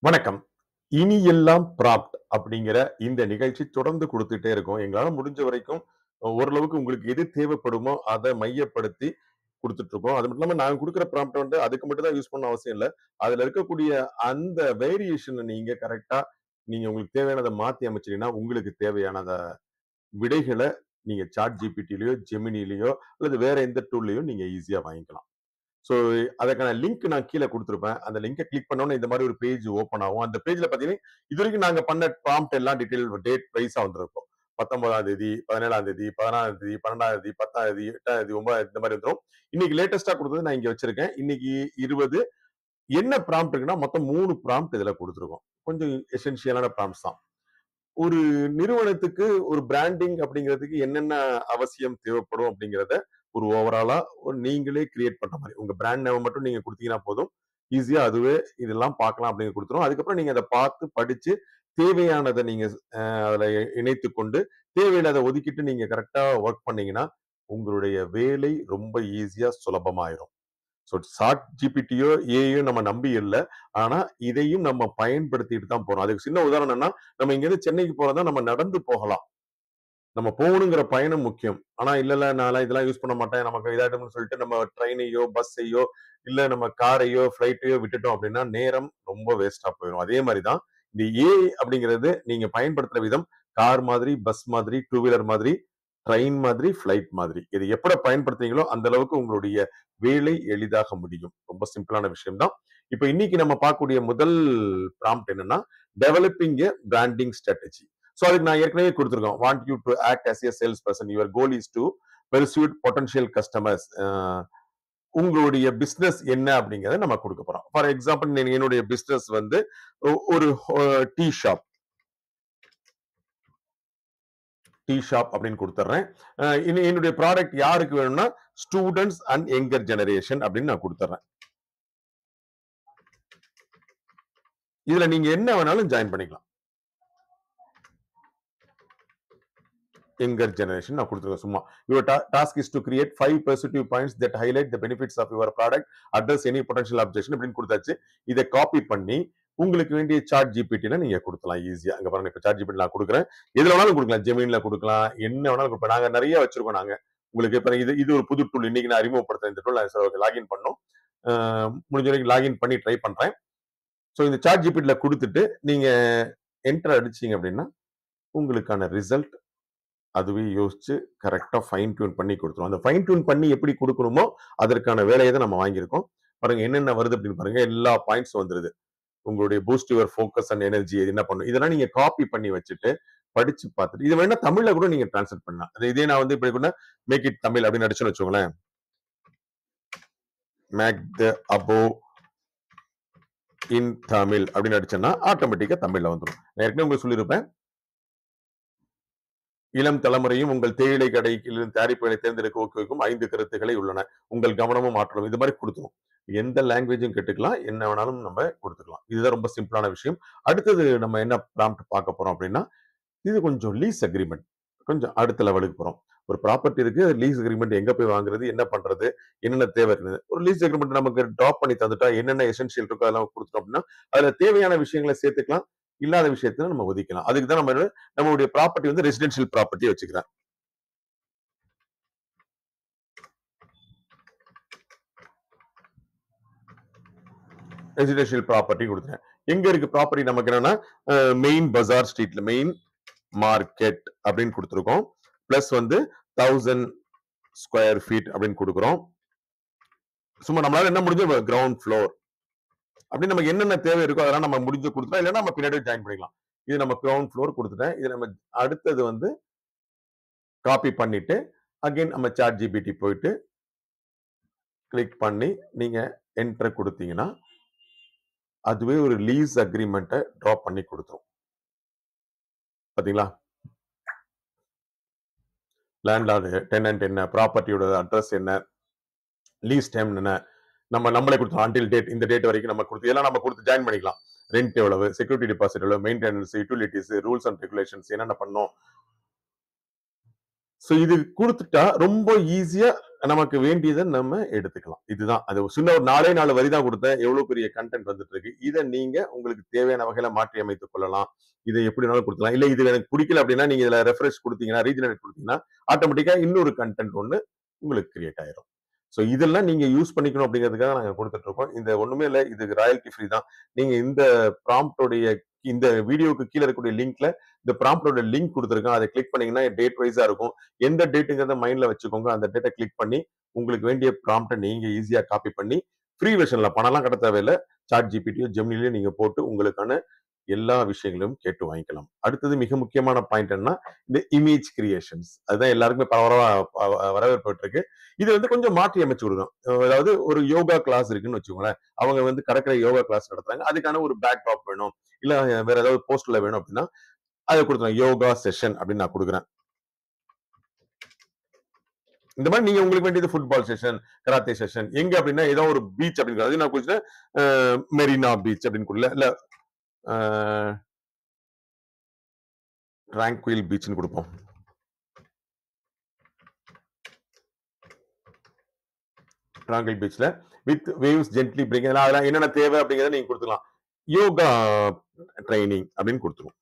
வணக்கம். இனி எல்லாம் ப்ராம்ப்ட் அப்படிங்கிற இந்த நிகழ்ச்சி தொடர்ந்து குடுத்துட்டே இருக்கோம். எங்களால முடிஞ்ச வரைக்கும் அ ஓரளவுக்கு உங்களுக்கு எது தேவைப்படுமோ, அத மையப்படுத்தி குடுத்துட்டு இருக்கோம். அது மட்டும் இல்லாம நாங்க குடுக்குற ப்ராம்ப்ட் வந்து அதுக்கு மட்டும் தான் யூஸ் பண்ணணும்னு அவசியம் இல்ல. அதுல இருக்கக்கூடிய அந்த வேரியேஷன நீங்க கரெக்ட்டா நீங்க உங்களுக்கு தேவையானத மாத்தி அமைச்சீங்கன்னா, உங்களுக்கு தேவையானத விடைகள நீங்க ChatGPTலயோ, Geminiலயோ அல்லது வேற எந்த டூல்லயோ நீங்க ஈஸியா வாங்கிக்கலாம். ஸோ அதற்கான லிங்க் நான் கீழ குடுத்திருப்பேன். அந்த லிங்க கிளிக் பண்ண உடனே இந்த மாரி ஒரு பேஜ் ஓப்பன் ஆகும். அந்த பேஜ்ல பார்த்தீங்கன்னா, இதுவரைக்கும் நாங்க பண்ண ப்ராம்ப்ட் எல்லாம் டீட்டெயில் டேட் வைஸா வந்திருக்கும். 19ஆம் தேதி, 17ஆம் தேதி, 16ஆம் தேதி, 12ஆம் தேதி, 10ஆம் தேதி, 8ஆம் தேதி, 9ஆம் தேதி இந்த மாரி வந்துரும். இன்னைக்கு லேட்டஸ்ட்டா குடுத்தது நான் இங்க வச்சிருக்கேன். இன்னைக்கு 20 என்ன ப்ராம்ப்ட் இருக்குன்னா, மொத்தம் 3 ப்ராம்ப்ட் இதுல குடுத்திருக்கோம். கொஞ்சம் எசென்ஷியலான ப்ராம்ப்ட்ஸ் தான். ஒரு நிறுவனத்துக்கு ஒரு பிராண்டிங் அப்படிங்கிறதுக்கு என்னென்ன அவசியம் தேவைப்படும் அப்படிங்கிறத ஒரு ஓவராலா ஒரு நீங்களே கிரியேட் பண்ற மாரி. உங்க பிராண்ட் நேம மட்டும் நீங்க குடுத்தீங்கன்னா போதும். ஈஸியா அதுவே இதெல்லாம் பார்க்கலாம் அப்படின்னு குடுத்துரும். அதுக்கப்புறம் நீங்க அத பார்த்து படிச்சு தேவையானத நீங்க அ அதுல இணைத்துக் கொண்டு, தேவையில்லாத ஒதுக்கிட்டு நீங்க கரெக்ட்டா வொர்க் பண்ணீங்கன்னா, உங்களுடைய வேலை ரொம்ப ஈஸியா சுலபமாயிரும். ஸோ சாட் ஜிபிடியோ, ஏஐயோ நம்ம நம்பி இல்ல. ஆனா இதையும் நம்ம பயன்படுத்திட்டு தான் போறோம். அதுக்கு சின்ன உதாரணம் என்னன்னா, நம்ம இங்கேருந்து சென்னைக்கு போறதா நம்ம நடந்து போகலாம். நம்ம போகணுங்கிற பயணம் முக்கியம். ஆனா இல்ல, இல்ல நான்லாம் இதெல்லாம் யூஸ் பண்ண மாட்டேன். நமக்கு இதாயிடும்னு சொல்லிட்டு நம்ம ட்ரெயினையோ, பஸ்ஸையோ, இல்ல நம்ம காரையோ, ஃப்ளைட்டையோ விட்டுட்டோம் அப்படின்னா, நேரம் ரொம்ப வேஸ்ட்டா போயிரும். அதே மாரி தான் இந்த ஏஐ அப்படிங்கிறது நீங்க பயன்படுத்துற விதம் கார் மாதிரி, பஸ் மாதிரி, டூ வீலர் மாதிரி, ட்ரெயின் மாதிரி, ஃப்ளைட் மாதிரி. இத எப்பட பயன்படுத்துறீங்களோ, அந்த அளவுக்கு உங்களுடைய வேலை எளிதாக முடியும். ரொம்ப சிம்பிளான விஷயம் தான். இப்ப இன்னைக்கு நம்ம பார்க்கக்கூடிய முதல் ப்ராம்ப்ட் என்னன்னா, developing a branding strategy. So அதுக்கு நான் ஏற்கனவே குடுத்துருக்கோம். Want you to act as a sales person. Your goal is to persuade potential customers. Uh உங்களுடைய பிசினஸ் என்ன அப்படிங்கிறத நம்ம குடுக்க போறோம். ஃபார் எக்ஸாம்பிள் என்னுடைய பிசினஸ் வந்து ஒ ஒரு ஹோ டீ ஷாப். டீ ஷாப் அப்படின்னு குடுத்துடுறேன். அ இனி என்னுடைய ப்ராடக்ட் யாருக்கு வேணும்னா, ஸ்டூடண்ட்ஸ் அண்ட் யங்கர் ஜெனரேஷன் அப்படின்னு நான் குடுத்துடுறேன். இதுல நீங்க என்ன வேணாலும் ஜாயின் பண்ணிக்கலாம். யங்கர் ஜெனரேஷன் நான் குடுத்துருக்கேன் சும்மா. யுவர் டா task is to create 5 persuasive points that highlight the benefits of your product, address any potential objection அப்படின்னு குடுத்தாச்சு. இத காப்பி பண்ணி உங்களுக்கு வேண்டிய சாட் ஜிபிடில நீங்க குடுக்கலாம் ஈஸியா. அங்க பாருங்க இப்ப சாட் ஜிபிடி நான் குடுக்குறேன். எதுல வேணாலும் குடுக்கலாம். ஜெமினில குடுக்கலாம். என்ன வேணாலும் குடுப்பேன். நாங்க நெறைய வச்சிருக்கோம் நாங்க. உங்களுக்கு இப்ப இது இது ஒரு புது டூல். இன்னைக்கு நான் அறிமுகப்படுத்துறேன் இந்த டூல். நான் லாகின் பண்ணணும். அ முடிஞ்ச வரைக்கும் லாகின் பண்ணி ட்ரை பண்றேன். ஸோ இந்த சாட் ஜிபிடில குடுத்துட்டு நீங்க என்டர் அடிச்சீங்க அப்படின்னா, உங்களுக்கான ரிசல்ட் அதுவே யோசிச்சு கரெக்ட்டா ஃபைன் டியூன் பண்ணி குடுத்துரும். அந்த ஃபைன் டியூன் பண்ணி எப்படி குடுக்கணுமோ, அதற்கான வேலைய தான் நம்ம வாங்கியிருக்கோம். பாருங்க என்னென்ன வருது அப்படின்னு பாருங்க. எல்லா பாயிண்ட்ஸும் வந்துருது. உங்களுடைய boost your focus and energy என்ன பண்ணும். இதெல்லாம் நீங்க காப்பி பண்ணி வச்சுட்டு, படிச்சு பார்த்துட்டு இது வேணா தமிழ்ல கூட நீங்க டிரான்ஸ்லேட் பண்ணலாம். அது இதே நான் வந்து இப்படி கூட மேக் இட் தமிழ் அப்படின்னு அடிச்சேன்னு வச்சுக்கோங்களேன். Make the above in Tamil அப்படின்னு அடிச்சேன்னா, ஆட்டோமேட்டிக்கா தமிழ்ல வந்துரும். நான் ஏற்கனவே உங்களுக்கு சொல்லியிருப்பேன். இளம் தலைமுறையும் உங்கள் தேயிலை கடையிலிருந்து தயாரிப்புகளை தேர்ந்தெடுக்க ஊக்குவிக்கும் 5 கருத்துக்களை உள்ளன. உங்கள் கவனமும் ஆற்றலும். இது மாரி குடுத்துரும். எந்த லாங்குவேஜும் கேட்டுக்கலாம். என்ன வேணாலும் நம்ம குடுத்துக்கலாம். இதுதான் ரொம்ப சிம்பிளான விஷயம். அடுத்தது நம்ம என்ன ப்ராம்ப்ட் பார்க்க போறோம் அப்படின்னா, இது கொஞ்சம் லீஸ் அக்ரீமென்ட். கொஞ்சம் அடுத்த லெவலுக்கு போறோம். ஒரு ப்ராப்பர்ட்டி இருக்கு. லீஸ் அக்ரீமென்ட் எங்க போய் வாங்குறது? என்ன பண்றது? என்னென்ன தேவை இருக்குது? ஒரு லீஸ் அக்ரீமென்ட் நமக்கு டிராப் பண்ணி தந்துட்டா என்னென்ன எசென்ஷியல் இருக்கோ அதெல்லாம் குடுத்துட்டோம் அப்படின்னா, அதுல தேவையான விஷயங்கள சேர்த்துக்கலாம். இல்லாத விஷயத்த நம்ம ஒதுக்கலாம். அதுக்கு தான் நம்ம நம்மளுடைய ப்ராப்பர்ட்டி வந்து ரெசிடென்ஷியல் ப்ராப்பர்ட்டி வச்சுக்கிறேன். ரெசிடென்ஷியல் ப்ராப்பர்ட்டி குடுத்துட்டேன். எங்க இருக்கு ப்ராப்பர்ட்டி நமக்கு என்னன்னா, அ மெயின் பஜார் ஸ்ட்ரீட்ல மெயின் மார்க்கெட் அப்படின்னு குடுத்துருக்கோம். பிளஸ் வந்து 1000 ஸ்கொயர் ஃபீட் அப்படின்னு குடுக்குறோம். சும்மா நம்மளால என்ன முடிஞ்சோ கிரவுண்ட் ஃப்ளோர். அப்படின்னு நமக்கு என்னென்ன தேவை இருக்கோ அதெல்லாம் நம்ம முடிஞ்சு குடுத்துட்டோம். இல்லன்னா நம்ம பின்னாடி ஜாயின் பண்ணிக்கலாம். இது நம்ம கிரவுண்ட் ஃப்ளோர் குடுத்துட்டேன். இது நம்ம அடுத்தது வந்து காப்பி பண்ணிட்டு, அகைன் நம்ம சாட் ஜிபிடி போயிட்டு கிளிக் பண்ணி நீங்க என்டர் குடுத்தீங்கன்னா, அதுவே ஒரு லீஸ் அக்ரீமென்ட்ட டிராப் பண்ணி குடுத்துரும். பாத்தீங்களா? லேண்ட்லார்டு, டெனன்ட் என்ன, ப்ராப்பர்ட்டியோட அட்ரஸ் என்ன, லீஸ் டைம் என்ன, நம்ம நம்மளே குடுத்துரும். அன்டில் டேட் இந்த டேட் வரைக்கும் நம்ம குடுத்து இதெல்லாம் நம்ம குடுத்து ஜாயின் பண்ணிக்கலாம். ரெண்ட் எவ்வளவு, செக்யூரிட்டி டெபாசிட் எவ்வளவு, maintenance, utilities, rules and regulations என்னென்ன பண்ணணும். ஸோ இது குடுத்துட்டா ரொம்ப ஈஸியா நமக்கு வேண்டியதை நம்ம எடுத்துக்கலாம் இதுதான் அது ஒரு சின்ன ஒரு நாலே நாலு வரி தான் கொடுத்தேன் எவ்வளவு பெரிய கண்டென்ட் வந்துட்டு இருக்கு இதை நீங்க உங்களுக்கு தேவையான வகையில மாற்றி அமைத்துக் கொள்ளலாம் இதை எப்படி வேணாலும் கொடுக்கலாம் இல்ல இது எனக்கு பிடிக்கல அப்படின்னா நீங்க இதுல ரெஃப்ரெஷ் கொடுத்தீங்கன்னா ரீஜனரேட் கொடுத்தீங்கன்னா ஆட்டோமேட்டிக்கா இன்னொரு கண்டென்ட் ஒண்ணு உங்களுக்கு கிரியேட் ஆயிரும் ஸோ இதெல்லாம் நீங்க யூஸ் பண்ணிக்கணும் அப்படிங்கிறதுக்காக நாங்க கொடுத்துட்டு இருக்கோம் இந்த ஒண்ணுமே இல்லை இது ராயல்டி ஃப்ரீ தான் நீங்க இந்த ப்ராம்ப்டோடைய இந்த வீடியோக்கு கீழே இருக்கக்கூடிய லிங்க்ல இந்த ப்ராம்ப்டோட லிங்க் கொடுத்துருக்கேன் அதை கிளிக் பண்ணீங்கன்னா டேட் வைஸா இருக்கும் எந்த டேட்டுங்கிறத மைண்ட்ல வச்சுக்கோங்க அந்த டேட்டை கிளிக் பண்ணி உங்களுக்கு வேண்டிய ப்ராம்ப்டை நீங்க ஈஸியா காப்பி பண்ணி ஃப்ரீ வெர்ஷன்ல பணம்லாம் கட்ட தேவையில்லை சாட் ஜிபிடியோ ஜெமினிலையோ நீங்க போட்டு உங்களுக்கான எல்லா விஷயங்களையும் கேட்டு வாங்கிக்கலாம் அடுத்தது மிக முக்கியமான பாயிண்ட் என்ன இந்த இமேஜ் கிரியேஷன்ஸ் அதுதான் எல்லாருக்குமே பரவரவா ப- வரவேற்பட்டு இருக்கு இது வந்து கொஞ்சம் மாற்றி அமைச்சு கொடுக்கும் அதாவது ஒரு யோகா கிளாஸ் இருக்குன்னு வச்சுக்கோங்களேன் அவங்க வந்து கடற்கரை யோகா கிளாஸ் நடத்துறாங்க அதுக்கான ஒரு பேக் டாப் வேணும் இல்ல வேற ஏதாவது போஸ்டர்ல வேணும் அப்படின்னா அதை கொடுத்துருவேன் யோகா செஷன் அப்படின்னு நான் கொடுக்குறேன் இந்த மாதிரி நீங்க உங்களுக்கு வேண்டியது ஃபுட்பால் செஷன் கராத்தே செஷன் எங்க அப்படின்னா ஏதோ ஒரு பீச் அப்படின்னு அது நான் கொடுத்தேன் மெரினா பீச் அப்படின்னு கொடுக்கல இல்ல ட்ராங்குவில் பீச்னு கொடுப்போம் ட்ராங்குவில் பீச்ல வித் வேவ்ஸ் ஜென்ட்லி பிரேக் அதெல்லாம் என்னென்ன தேவை அப்படிங்கறத நீங்க கொடுத்துக்கலாம் யோகா ட்ரைனிங் அப்படின்னு கொடுத்துருவோம்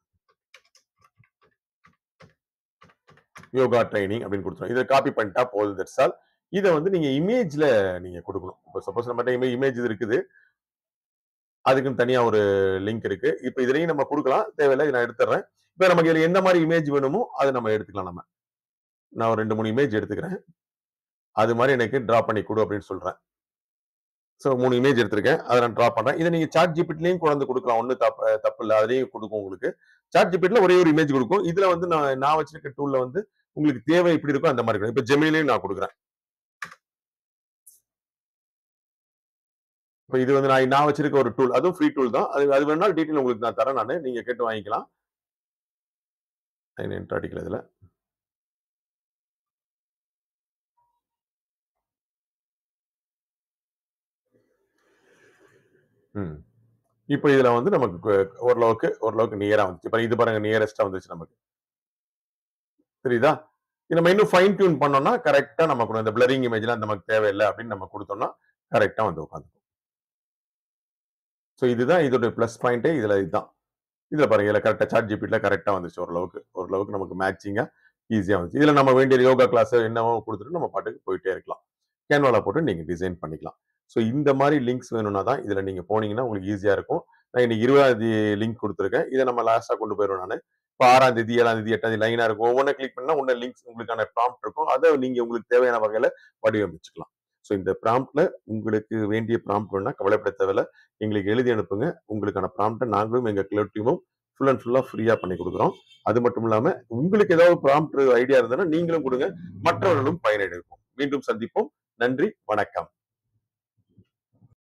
யோகா ட்ரைனிங் அப்படின்னு கொடுத்துருவோம் இதை காப்பி பண்ணிட்டா போதும் தட்ஸ் ஆல் இதை வந்து நீங்க இமேஜ்ல நீங்க கொடுக்கணும் இப்போ சப்போஸ் நம்ம இமேஜ் இது இருக்குது அதுக்குன்னு தனியா ஒரு லிங்க் இருக்கு இப்போ இதுலயும் நம்ம கொடுக்கலாம் தேவையில்லை இதை நான் எடுத்துறேன் இப்போ நமக்கு இதுல எந்த மாதிரி இமேஜ் வேணுமோ அதை நம்ம எடுத்துக்கலாம் நம்ம நான் ஒரு ரெண்டு மூணு இமேஜ் எடுத்துக்கிறேன் அது மாதிரி எனக்கு டிரா பண்ணி கொடு அப்படின்னு சொல்றேன் ஸோ மூணு இமேஜ் எடுத்திருக்கேன் அதை நான் ட்ரா பண்றேன் இதை நீங்க சாட் ஜிபிட்லயும் கொண்டு வந்து கொடுக்கலாம் ஒன்றும் தப்பு தப்பு இல்லை அதுலயும் கொடுக்கும் உங்களுக்கு சாட் ஜிபிட்ல ஒரே ஒரு இமேஜ் கொடுக்கும் இதுல வந்து நான் நான் வச்சிருக்க டூல்ல வந்து உங்களுக்கு தேவை எப்படி இருக்கோ அந்த மாதிரி இருக்கும் இப்போ ஜெமினிலையும் நான் கொடுக்குறேன் இப்போ இது வந்து நான் நான் வச்சிருக்க ஒரு டூல் அதுவும் ஃப்ரீ டூல் தான் அது அது வேணாலும் டீட்டெயில் உங்களுக்கு நான் தரேன் நான் நீங்க கேட்டு வாங்கிக்கலாம் என்ட்ரு அடிக்கல இதுல ம் இப்போ இதுல வந்து நமக்கு கு- ஓரளவுக்கு ஓரளவுக்கு நியரா வந்துச்சு இப்போ இது பாருங்க நியரஸ்டா வந்துச்சு நமக்கு தெரியுதா இது நம்ம இன்னும் ஃபைன் டியூன் பண்ணோம்னா கரெக்டா நமக்கு இந்த பிளரிங் இமேஜ்லாம் நமக்கு தேவையில்லை அப்படின்னு நம்ம கொடுத்தோம்னா கரெக்டா வந்து உட்காந்து ஸோ இதுதான் இதோட ப்ளஸ் பாயிண்டே இதுல இதுதான் இதுல பாருங்க இதுல கரெக்டா சாட் ஜிபிட்ல கரெக்டா வந்துச்சு ஓரளவுக்கு ஓரளவுக்கு நமக்கு மேட்சிங்கா ஈஸியா வந்துச்சு இதுல நம்ம வேண்டிய யோகா கிளாஸ் என்னவோ கொடுத்துட்டு நம்ம பாட்டுக்கு போயிட்டே இருக்கலாம் கேன்வால போட்டு நீங்க டிசைன் பண்ணிக்கலாம் ஸோ இந்த மாதிரி லிங்க்ஸ் வேணும்னா தான் இதுல நீங்க போனீங்கன்னா உங்களுக்கு ஈஸியா இருக்கும் நான் இன்னைக்கு இருபதாம் தேதி லிங்க் கொடுத்துருக்கேன் இதை நம்ம லாஸ்டா கொண்டு போயிடுவோம் நான் இப்போ ஆறாம் தேதி ஏழாம் தேதி எட்டாம் தேதி லைனா இருக்கும் ஒவ்வொன்றும் கிளிக் பண்ணா உன்ன லிங்க்ஸ் உங்களுக்கான ப்ராம்ப்ட் இருக்கும் அதை நீங்க உங்களுக்கு தேவையான வகையில வடிவமைச்சுக்கலாம் ஸோ இந்த ப்ராம்ப்ட்ல உங்களுக்கு வேண்டிய ப்ராம்ப்ட் வேணா கவலைப்பட தேவையில்ல எங்களுக்கு எழுதி அனுப்புங்க உங்களுக்கான ப்ராம்ப்டை நாங்களும் எங்க கிளர் டீமும் ஃபுல் அண்ட் ஃபுல்லா ஃப்ரீயா பண்ணி கொடுக்குறோம் அது மட்டும் இல்லாம உங்களுக்கு ஏதாவது ப்ராம்ப்ட் ஐடியா இருந்ததுன்னா நீங்களும் கொடுங்க மற்றவர்களும் பயனடைவோம் மீண்டும் சந்திப்போம் நன்றி வணக்கம்